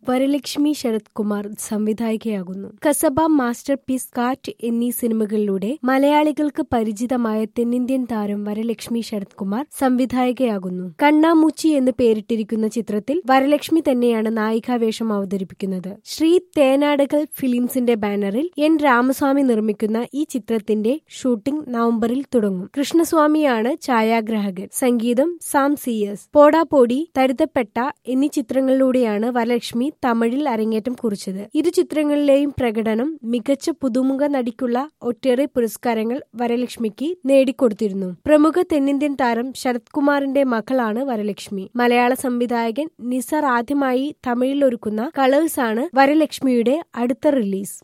വരലക്ഷ്മി ശരത് കുമാർ സംവിധായികയാകുന്നു Kasaba masterpiece കാറ്റ് എന്നീ സിനിമകളിലൂടെ മലയാളികൾക്ക് പരിചിതമായ തെന്നിന്ത്യൻ താരം വരലക്ഷ്മി ശരത് കുമാർ സംവിധായികയാകുന്നു കണ്ണാമൂച്ചി എന്ന് പേരിട്ടിരിക്കുന്ന ചിത്രത്തിൽ വരലക്ഷ്മി തന്നെയാണ് നായികാവേഷം അവതരിപ്പിക്കുന്നത് ശ്രീ തേനാടകൽ ഫിലിംസിന്റെ ബാനറിൽ എൻ രാമസ്വാമി നിർമ്മിക്കുന്ന ഈ ചിത്രത്തിന്റെ ഷൂട്ടിംഗ് നവംബറിൽ തുടങ്ങും കൃഷ്ണസ്വാമിയാണ് ഛായാഗ്രാഹകൻ സംഗീതം സാം സിയസ് പോടാ പോടി തരുതപ്പെട്ട എന്നീ ചിത്രങ്ങളിലൂടെയാണ് വരലക്ഷ്മി തമിഴിൽ അരങ്ങേറ്റം കുറിച്ചത് ഇരു ചിത്രങ്ങളിലെയും പ്രകടനം മികച്ച പുതുമുഖ നടിക്കുള്ള ഒട്ടേറെ പുരസ്കാരങ്ങൾ വരലക്ഷ്മിക്ക് നേടിക്കൊടുത്തിരുന്നു പ്രമുഖ തെന്നിന്ത്യൻ താരം ശരത് കുമാറിന്റെ മകളാണ് വരലക്ഷ്മി മലയാള സംവിധായകൻ നിസർ ആദ്യമായി തമിഴിൽ ഒരുക്കുന്ന കളേഴ്സ് ആണ് വരലക്ഷ്മിയുടെ അടുത്ത റിലീസ്